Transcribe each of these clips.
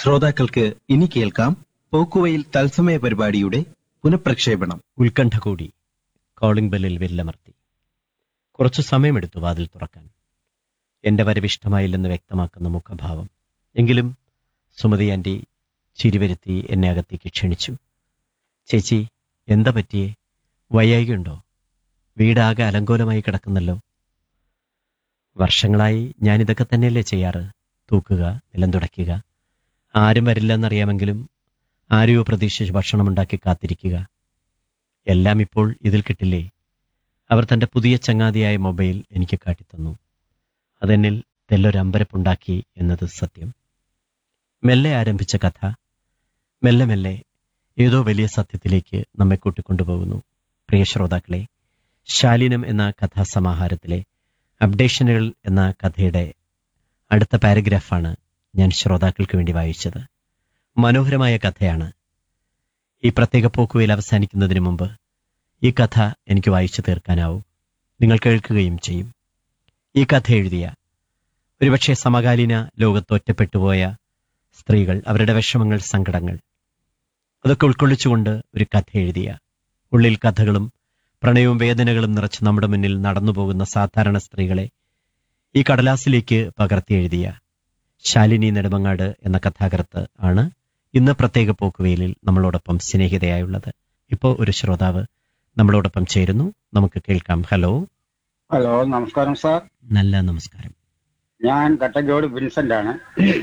ശ്രോതാക്കൾക്ക് ഇനി കേൾക്കാം പോക്കുവയിൽ തത്സമയ പരിപാടിയുടെ പുനഃപ്രക്ഷേപണം ഉത്കണ്ഠ കൂടി കോളിംഗ് ബെല്ലിൽ വിരലമർത്തി കുറച്ചു സമയമെടുത്തു വാതിൽ തുറക്കാൻ എന്റെ വരവിഷ്ടമായില്ലെന്ന് വ്യക്തമാക്കുന്ന മുഖഭാവം എങ്കിലും സുമതി ആന്റി ചിരിവരുത്തി എന്നെ അകത്തേക്ക് ക്ഷണിച്ചു ചേച്ചി എന്താ പറ്റിയേ വയ്യായികയുണ്ടോ വീടാകെ അലങ്കോലമായി കിടക്കുന്നല്ലോ വർഷങ്ങളായി ഞാൻ ഇതൊക്കെ തന്നെയല്ലേ ചെയ്യാറ് തൂക്കുക നിലം തുടയ്ക്കുക ആരും വരില്ലെന്നറിയാമെങ്കിലും ആരെയോ പ്രതീക്ഷിച്ച് ഭക്ഷണമുണ്ടാക്കി കാത്തിരിക്കുക എല്ലാം ഇപ്പോൾ ഇതിൽ കിട്ടില്ലേ അവർ തന്റെ പുതിയ ചങ്ങാതിയായ മൊബൈൽ എനിക്ക് കാട്ടിത്തന്നു അതെന്നിൽ തെല്ലൊരമ്പരപ്പുണ്ടാക്കി എന്നത് സത്യം മെല്ലെ ആരംഭിച്ച കഥ മെല്ലെ മെല്ലെ ഏതോ വലിയ സത്യത്തിലേക്ക് നമ്മെ കൂട്ടിക്കൊണ്ടുപോകുന്നു പ്രിയ ശ്രോതാക്കളെ ശാലീനം എന്ന കഥാസമാഹാരത്തിലെ അപ്ഡേഷനുകൾ എന്ന കഥയുടെ അടുത്ത പാരഗ്രാഫാണ് ഞാൻ ശ്രോതാക്കൾക്ക് വേണ്ടി വായിച്ചത് മനോഹരമായ കഥയാണ് ഈ പ്രത്യേക പോക്കുവയിൽ അവസാനിക്കുന്നതിന് മുമ്പ് ഈ കഥ എനിക്ക് വായിച്ചു തീർക്കാനാവും നിങ്ങൾ കേൾക്കുകയും ചെയ്യും ഈ കഥ എഴുതിയ ഒരുപക്ഷെ സമകാലീന ലോകത്ത് ഒറ്റപ്പെട്ടുപോയ സ്ത്രീകൾ അവരുടെ വിഷമങ്ങൾ സങ്കടങ്ങൾ അതൊക്കെ ഉൾക്കൊള്ളിച്ചുകൊണ്ട് ഒരു കഥ എഴുതിയ ഉള്ളിൽ കഥകളും പ്രണയവും വേദനകളും നിറച്ച് നമ്മുടെ മുന്നിൽ നടന്നു പോകുന്ന സാധാരണ സ്ത്രീകളെ ഈ കടലാസിലേക്ക് പകർത്തി എഴുതിയ ശാലിനി നെടുമങ്ങാട് എന്ന കഥാകൃത്ത് ആണ് ഇന്ന് പ്രത്യേക പോക്കുവെയിലിൽ നമ്മളോടൊപ്പം സ്നേഹിതയായുള്ളത് ഇപ്പോൾ ഒരു ശ്രോതാവ് നമ്മളോടൊപ്പം ചേരുന്നു നമുക്ക് കേൾക്കാം ഹലോ ഹലോ നമസ്കാരം സാർ നല്ല നമസ്കാരം ഞാൻ കട്ടക്കോട് വിൻസെന്റ് ആണ്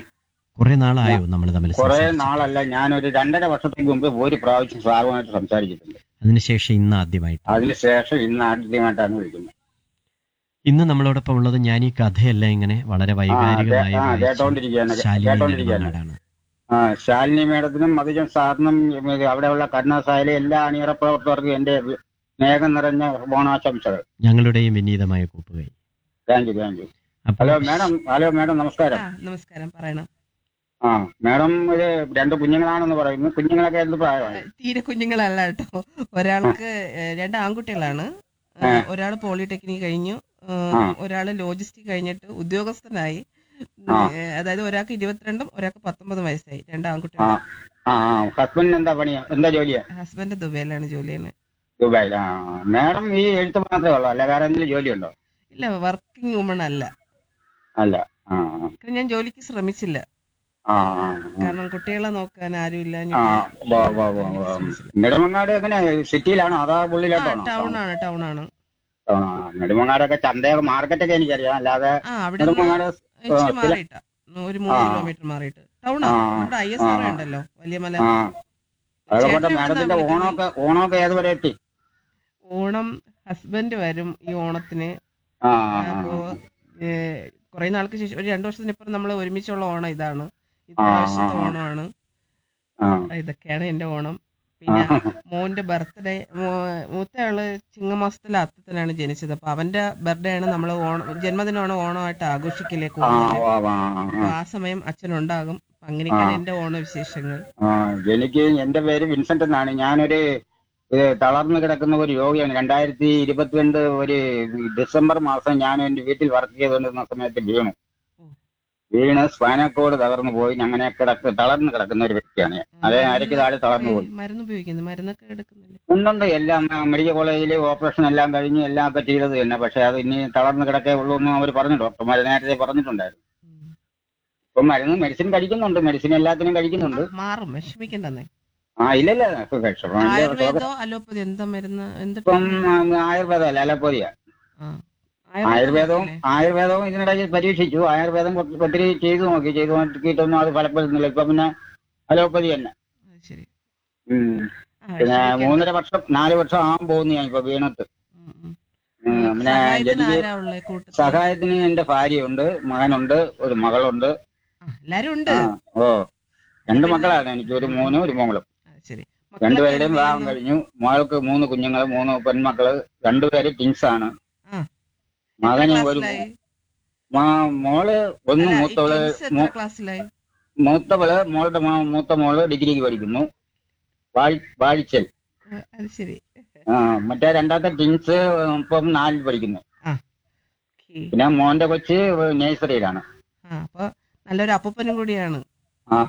കുറെ നാളായോ നമ്മൾ തമ്മിൽ കുറെ സംസാരിച്ചിട്ട്? നാളല്ല ഞാൻ ഒരു രണ്ടര വർഷത്തേക്ക് മുമ്പ് ഒരു പ്രാവശ്യം സാറുമായിട്ട് സംസാരിച്ചിട്ടുണ്ട് അതിനുശേഷം ഇന്ന് ആദ്യമായിട്ട് അതിനുശേഷം ഇന്ന് ആദ്യമായിട്ടാണ് വിളിക്കുന്നത് ഇന്ന് നമ്മളോടൊപ്പം ഉള്ളത് ഞാൻ ഈ കഥയെല്ലാം ഇങ്ങനെ വളരെ വൈകാരികമായി ആ, വായിച്ച കേട്ടോണ്ടിരിക്കുകയാണ് ശാലിനി കേട്ടോണ്ടിരിക്കുകയാണ് നെടുമങ്ങാടാണ് ആ ശാലിനി മേഡത്തിനും മധുജൻ സാറിനും ഉം, അവിടെയുള്ള കരുണാസായാലും എല്ലാ അണിയറ പ്രവർത്തകർക്കും എന്റെ സ്നേഹം നിറഞ്ഞ ഓണാശംസകൾ ഞങ്ങളുടെയും വിനീതമായ കൂപ്പുകൈ താങ്ക് യു താങ്ക് യു അപ്പോൾ ഹലോ മേഡം ഹലോ മേഡം നമസ്കാരം ആ നമസ്കാരം പറയണം ആ മേഡം ഒരു രണ്ട് കുഞ്ഞുങ്ങളാണെന്ന് പറയുന്നു കുഞ്ഞുങ്ങളൊക്കെ എന്ത് പ്രായമായി തീരെ കുഞ്ഞുങ്ങളല്ല കേട്ടോ ഒരാൾക്ക് ഏഹ്, രണ്ട് ആൺകുട്ടികളാണ് ആ. ഒരാൾ പോളിടെക്നിക് കഴിഞ്ഞു ആ. ഒരാൾ ലോജിസ്റ്റിക് കഴിഞ്ഞിട്ട് ഉദ്യോഗസ്ഥനായി ആ. ഏഹ്, അതായത് ഒരാൾക്ക് ഇരുപത്തിരണ്ടും ഒരാൾക്ക് പത്തൊമ്പതും വയസ്സായി രണ്ട് ആ ആൺകുട്ടികൾ ആ ഹസ്ബൻഡിന് എന്താ പണിയാ എന്താ ജോലിയാ ഹസ്ബൻഡ് ദുബൈയിലാണ് ജോലി ചെയ്യുന്നത് ദുബായിൽ ആ മാഡം ഈ എഴുത്ത് മാത്രമേ ഉള്ളൂ അല്ല വേറെ എന്തെങ്കിലും ജോലിയുണ്ടോ ഇല്ല വർക്കിംഗ് വുമൺ അല്ല അല്ല ആ കാരണം ഞാൻ ജോലിക്ക് ശ്രമിച്ചില്ല ആ ആ, കാരണം കുട്ടികളെ നോക്കാൻ ആരുമില്ല ആ വാ വാ വാ വാ നെടുമങ്ങാട് എങ്ങനെ സിറ്റിയിലാണോ അതാ ഉള്ളിലോട്ടാണോ ടൗൺ ആണ് ടൗൺ ആണ് ആ, നെടുമങ്ങാടൊക്കെ ചന്തയൊക്കെ മാർക്കറ്റൊക്കെ എനിക്കറിയാം അല്ലാതെ ആ അവിടെ നെടുമങ്ങാട് ഇച്ചിരി ചില- മാറിയിട്ടാ ഒരു മൂന്ന് ആ. കിലോമീറ്റർ മാറിയിട്ട് ടൗൺ ആ. നമ്മുടെ ഐ എസ് ആർ ആ. ഉണ്ടല്ലോ വലിയ മല ആ അതുകൊണ്ട് ചേട്ടൻ മാഡത്തിന്റെ എവിടുന്നാ ഓണമൊക്കെ ഓണമൊക്കെ ഏതുവരെ എത്തി ഓണം ഹസ്ബൻഡ് വരും ഈ ഓണത്തിന് ആ അപ്പോ കുറെ നാൾക്ക് ശേഷം ഒരു രണ്ടു വർഷത്തിന് ഇപ്പുറം നമ്മൾ ഒരുമിച്ചുള്ള ഓണം ഇതാണ് ആ, ഇപ്രാവശ്യത്തെ ആ. ഓണമാണ് ആ ഇതൊക്കെയാണ് എന്റെ ഓണം പിന്നെ മോന്റെ ബർത്ത്ഡേ മൂത്തയാള് ചിങ്ങമാസത്തിലെ അത്തത്തിലാണ് ജനിച്ചത് അപ്പൊ അവന്റെ ബർത്ത്ഡേ ആണ് നമ്മൾ ഓണം ജന്മദിനമാണ് ഓണമായിട്ട് ആഘോഷിക്കലേ ആ കൂടുതൽ വാ വാ അപ്പൊ ആ, ആ സമയം അച്ഛനുണ്ടാകും അപ്പൊ അങ്ങനെയൊക്കെയാണ് ആ. എന്റെ ഓണ വിശേഷങ്ങൾ ആ എനിക്ക് എന്റെ പേര് വിൻസെന്റ് എന്നാണ് ഞാനൊരു ഏ, തളർന്നു കിടക്കുന്ന ഒരു രോഗിയാണ് രണ്ടായിരത്തി ഇരുപത്തിരണ്ട് ഒരു ഡിസംബർ മാസം ഞാൻ എന്റെ വീട്ടിൽ വർക്ക് ചെയ്തുകൊണ്ടിരുന്ന സമയത്ത് വീണു ഉം. വീണ് സ്പൈനക്കോട് തകർന്നു പോയി അങ്ങനെ കിടക്ക് തളർന്നു കിടക്കുന്ന ഒരു വ്യക്തിയാണ് ഞാൻ. അതേ അരയ്ക്ക് താഴെ തളർന്നു പോയി മരുന്ന് ഉപയോഗിക്കുന്നു മരുന്നൊക്കെ എടുക്കുന്നില്ല ഉണ്ടുണ്ട് എല്ലാം ആ, മെഡിക്കൽ കോളേജിൽ ഓപ്പറേഷൻ എല്ലാം കഴിഞ്ഞ് എല്ലാം ഒക്കെ ചെയ്തത് തന്നെ പക്ഷെ അത് ഇനി തളർന്നു കിടക്കേ ഉള്ളൂ എന്ന് അവർ പറഞ്ഞു ഡോക്ടർമാർ നേരത്തെ പറഞ്ഞിട്ടുണ്ടായിരുന്നു ഉം. ഇപ്പൊ മരുന്ന് മെഡിസിൻ കഴിക്കുന്നുണ്ട് മെഡിസിൻ എല്ലാത്തിനും കഴിക്കുന്നുണ്ട് ആ, മാറും വിഷമിക്കണ്ടെന്നേ ആ ഇല്ലില്ല വിഷമം ഇല്ല. ആയുർവേദോ അലോപ്പതി എന്താ മരുന്ന് എന്ത് ഇപ്പം ആ, ആയുർവേദമല്ല അലോപ്പതിയ ആ. ആയുർവേദവും അല്ലേ? ആയുർവേദവും ഇതിനിടയിൽ പരീക്ഷിച്ചു ആയുർവേദം കുറച്ച് ഒത്തിരി ചെയ്തു നോക്കി ചെയ്തു നോക്കിയിട്ടൊന്നും അത് ഫലപ്പെടുന്നില്ല ഇപ്പൊ പിന്നെ അലോപ്പതി തന്നെ അത് ശരി ഉം. ആ, പിന്നെ വിഷമിക്കണ്ട. മൂന്നര വർഷം നാല് വർഷം ആകാൻ പോകുന്നു ഞാൻ ഇപ്പൊ വീണിട്ട് ഉം, ഉം. ഉം, പിന്നെ സഹായത്തിന് എനിക്ക് ആരാ ഉള്ളേ കൂട്ടത്തിൽ? സഹായത്തിന് എന്റെ ഭാര്യയുണ്ട് മകനുണ്ട് ഒരു മകളുണ്ട് ആ, എല്ലാരും ഉണ്ട് ആ, ഓ രണ്ട് മക്കളാണ് എനിക്ക് ഒരു മോനും ഒരു മോളും ആ, ശരി മക്കളൊക്കെ രണ്ടുപേരുടെയും എന്ത് വിവാഹം ചെയ്യുന്നു? കഴിഞ്ഞു മകൾക്ക് മൂന്ന് കുഞ്ഞുങ്ങൾ മൂന്ന് പെൺമക്കള് രണ്ടുപേര് ടിൻസ് ആണ് ആ. മകന് എത്ര ഒരു ക്ലാസ്സിലായി? മാ- മോള് ഒന്ന് അല്ല, ഈ മൂത്തവള് twins എത്ര മൂ- ക്ലാസ്സിലായി മൂത്തവള് മോളുടെ മോ- മൂത്ത മോള് ഡിഗ്രിക്ക് പഠിക്കുന്നു വാഴി- വാഴിച്ചൽ ആ, അത് ശരി ആ, മറ്റേ രണ്ടാമത്തെ ടിൻസ് ഇപ്പം നാലിൽ പഠിക്കുന്നു ഓക്കേ. പിന്നെ മോന്റെ കൊച്ച് നേഴ്സറിയിലാണ് ആ അപ്പൊ നല്ലൊരു അപ്പൂപ്പനും കൂടിയാണ് ആ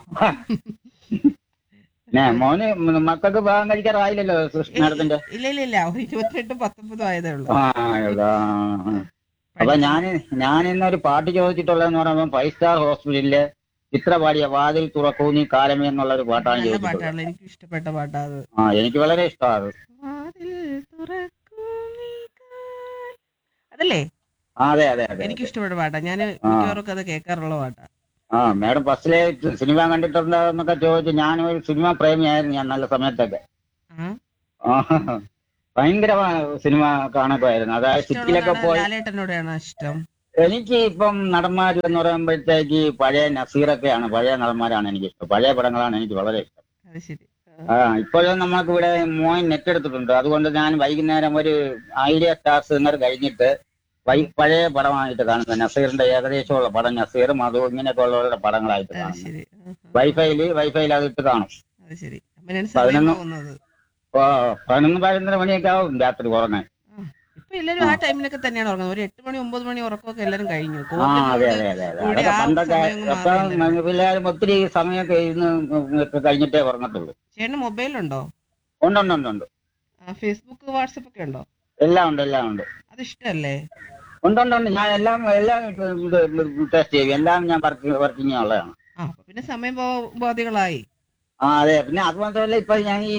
പിന്നെ മോന് മക്കൾക്ക് ഭാഗം കഴിക്കാറായില്ലല്ലോ മാഡത്തിന്റെ ഇല്ല ഇല്ല ഇല്ല ഒരു ഇരുപത്തെട്ട് പത്തൊമ്പതും ആയതേ ഉള്ളൂ ആ ആ, ആ. അപ്പൊ ഞാൻ ഞാൻ ഇന്നൊരു പാട്ട് ചോദിച്ചിട്ടുള്ളതെന്ന് പറയുമ്പോൾ ഫൈവ് സ്റ്റാർ ഹോസ്പിറ്റലിലെ ചിത്ര പാടിയ വാതിൽ തുറക്കൂ നീ കാലമേ എന്നുള്ള ഒരു പാട്ടാണ് നല്ല ചോദിച്ചിട്ടുള്ളത് പാട്ടാണ് എനിക്ക് ഇഷ്ടപ്പെട്ട പാട്ടാ അത് ആ എനിക്ക് വളരെ ഇഷ്ടമാണ് വാതിൽ തുറക്കൂ നീ കാൽ- അതല്ലേ ആ അതെ അതെ അതെ എനിക്ക് ഇഷ്ടപ്പെട്ട പാട്ടാ ഞാൻ മിക്കവാറും അത് കേൾക്കാറുള്ള പാട്ടാ ആ മാഡം ഫസ്റ്റിലെ സിനിമ കണ്ടിട്ടുണ്ടോ എന്നൊക്കെ ചോദിച്ചു ഞാൻ ഒരു സിനിമ പ്രേമിയായിരുന്നു ഞാൻ നല്ല സമയത്തൊക്കെ ആ ആ, ഭയങ്കര സിനിമ കാണുമായിരുന്നു അതായത് സിറ്റിയിലൊക്കെ ഇഷ്ടമുള്ള പോയി ലാലേട്ടനോടാണ് ഇഷ്ടം എനിക്ക് ഇപ്പം നടന്മാർ എന്ന് പറയുമ്പോഴത്തേക്ക് പഴയ നസീറൊക്കെയാണ് പഴയ നടന്മാരാണ് എനിക്ക് ഇഷ്ടം പഴയ പടങ്ങളാണ് എനിക്ക് വളരെ ഇഷ്ടം അത് ശരി ആ ഇപ്പോഴും നമ്മൾക്ക് ഇവിടെ മോൻ നെറ്റ് എടുത്തിട്ടുണ്ട് അതുകൊണ്ട് ഞാൻ വൈകുന്നേരം ഒരു ഐഡിയ സ്റ്റാർസ് എന്നൊരു കഴിഞ്ഞിട്ട് വൈ പഴയ പടമായിട്ട് കാണുന്നത് നസീറിന്റെ ഏകദേശമുള്ള പടം നസീറും അതും ഇങ്ങനെയൊക്കെ ഉള്ളവരുടെ പടങ്ങളായിട്ട് അത് കാണുന്നത് ശരി ആ, ആ. വൈഫൈയില് വൈഫൈയിൽ അത് ഇട്ട് കാണും അത് ശരി അങ്ങനെയാണ് സമയം പതിനൊന്ന് പോകുന്നത് ഇപ്പൊ പതിനൊന്ന് പതിനൊന്നര മണിയൊക്കെ ആവും രാത്രി ഉറങ്ങാൻ ആ. ഇപ്പൊ എല്ലാരും ആ ടൈമിലൊക്കെ തന്നെയാണ് ഉറങ്ങുന്നത് ഒരു എട്ട് മണി ഒമ്പത് മണി ഉറക്കമൊക്കെ എല്ലാരും കഴിഞ്ഞു ആ അതെ കോവിഡിനോട് അതെ അതെ അതെ കൂടി അതൊക്കെ ആ പണ്ടൊക്കെ സമയം അങ്ങ് ഇപ്പൊ മാറിയില്ല. പിള്ളേരും ഒത്തിരി സമയമൊക്കെ ഇരുന്ന് ഒക്കെ കഴിഞ്ഞിട്ടേ ഉറങ്ങത്തുള്ളൂ ചേട്ടന് മൊബൈലുണ്ടോ ഉണ്ട് ഉണ്ട് ഉണ്ട് ഉണ്ട് ആ, ഫേസ്ബുക്ക് വാട്സപ്പ് ഒക്കെ ഉണ്ടോ എല്ലാം ഉണ്ട് എല്ലാം ഉണ്ട് അത് ഇഷ്ടല്ലേ ഉണ്ട് ഉണ്ട് ഉണ്ട് ഞാൻ എല്ലാം എല്ലാം ടെസ്റ്റ് ചെയ്യും എല്ലാം ഞാൻ വർക്ക് വർക്കിംഗ് ഉള്ളതാണ് ആ അപ്പൊ പിന്നെ സമയം പോ- ബോധികളായി ആ അതെ പിന്നെ അത് മാത്രമല്ല ഇപ്പൊ ഞാൻ ഈ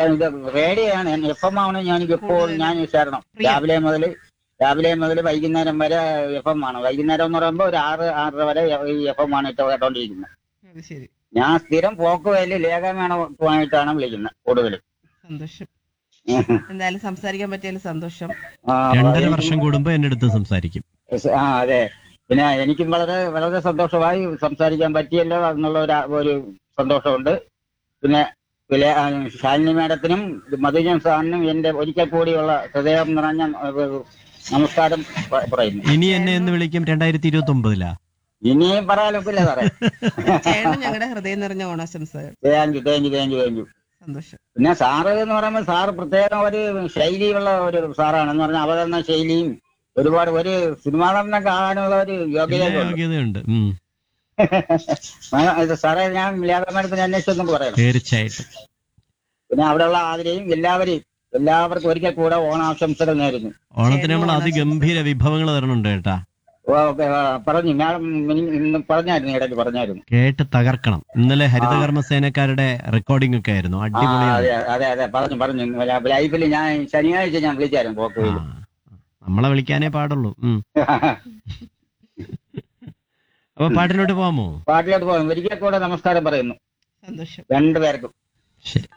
റേഡിയോ ആണ് എഫ് എം ആണ് ഞാൻ എപ്പോൾ ഞാൻ ചേരണം പ്രിയം. രാവിലെ മുതൽ രാവിലെ മുതൽ വൈകുന്നേരം വരെ എഫ് എം ആണ് വൈകുന്നേരം എന്ന് പറയുമ്പോൾ ഒരു ആറ് ആറര വരെ ഈ എഫ് എം ആണ് ഇട്ട് കേട്ടോണ്ടിരിക്കുന്നത് അത് ശരി ഞാൻ സ്ഥിരം പോക്കുവയില് ലേഖമേണമായിട്ടാണ് വിളിക്കുന്നത് കൂടുതൽ സന്തോഷം എന്തായാലും സംസാരിക്കാൻ പറ്റിയാലും സന്തോഷം രണ്ടര വർഷം കൂടുമ്പോ എന്റെ അടുത്ത് സംസാരിക്കും ആ അതെ പിന്നെ എനിക്കും വളരെ വളരെ സന്തോഷമായി സംസാരിക്കാൻ പറ്റിയല്ലോ എന്നുള്ള ഒരു ഒരു സന്തോഷമുണ്ട് പിന്നെ വില ആ, ശാലിനി മേഡത്തിനും മധുജൻ സാറിനും എന്റെ ഒരിക്കൽ കൂടിയുള്ള ഹൃദയം നിറഞ്ഞ ഏഹ്, നമസ്കാരം പ- പറയുന്നു ഇനി എന്നെ എന്ന് വിളിക്കും രണ്ടായിരത്തി ഇരുപത്തി ഒമ്പതിലാ ഇനിയും പറയാനൊക്കില്ല സാറേ ചേട്ടൻ ഞങ്ങളുടെ ഹൃദയം നിറഞ്ഞ ഓണാശംസകൾ thank you thank you thank you thank you സന്തോഷം പിന്നെ സാറ് എന്ന് പറയുമ്പോൾ സാറ് പ്രത്യേകം ഒരു ശൈലിയുള്ള ഒരു സാറാണ് എന്ന് പറഞ്ഞാൽ അവതരണ ശൈലിയും ഒരുപാട് ഒരു സിനിമാ നടനൊക്കെ ആകാനുള്ള ഒരു യോഗ്യതയൊക്കെ ഉണ്ട് യോഗ്യതയുണ്ട് ഉം, ആ, ഇത് സാറേ ഞാൻ ലേഖനത്തിന് അന്വേഷിച്ചെന്നൊക്കെ പറയണം തീർച്ചയായിട്ടും പിന്നെ അവിടെയുള്ള ആതിരെയും എല്ലാവരെയും എല്ലാവർക്കും ഒരിക്കൽ കൂടെ ഓണാശംസകൾ നേരുന്നു ഓണത്തിന് നമ്മൾ അതിഗംഭീര വിഭവങ്ങൾ തരണുണ്ട് കേട്ടാ ഓ, ഓക്കെ, ആ, പറഞ്ഞു ഞാൻ ഇന്ന് ഇന്ന് പറഞ്ഞായിരുന്നു ഇടയ്ക്ക് പറഞ്ഞായിരുന്നു കേട്ട് തകർക്കണം ഇന്നലെ ഹരിതകർമ്മസേനക്കാരുടെ റെക്കോർഡിംഗ് ഒക്കെ ആയിരുന്നു ആ അടിപൊളിയാണ് അതെ അതെ അതെ പറഞ്ഞു പറഞ്ഞു ലൈഫിൽ ഞാൻ ശനിയാഴ്ച ഞാൻ വിളിച്ചായിരുന്നു പോക്കുവയിൽ ആ, നമ്മളെ വിളിക്കാനേ പാടുള്ളൂ ഉം. അപ്പൊ പാട്ടിലോട്ട് പോവാമോ പാട്ടിലോട്ട് പോകാം ഒരിക്കൽ കൂടെ നമസ്കാരം പറയുന്നു സന്തോഷം രണ്ടുപേർക്കും ശരി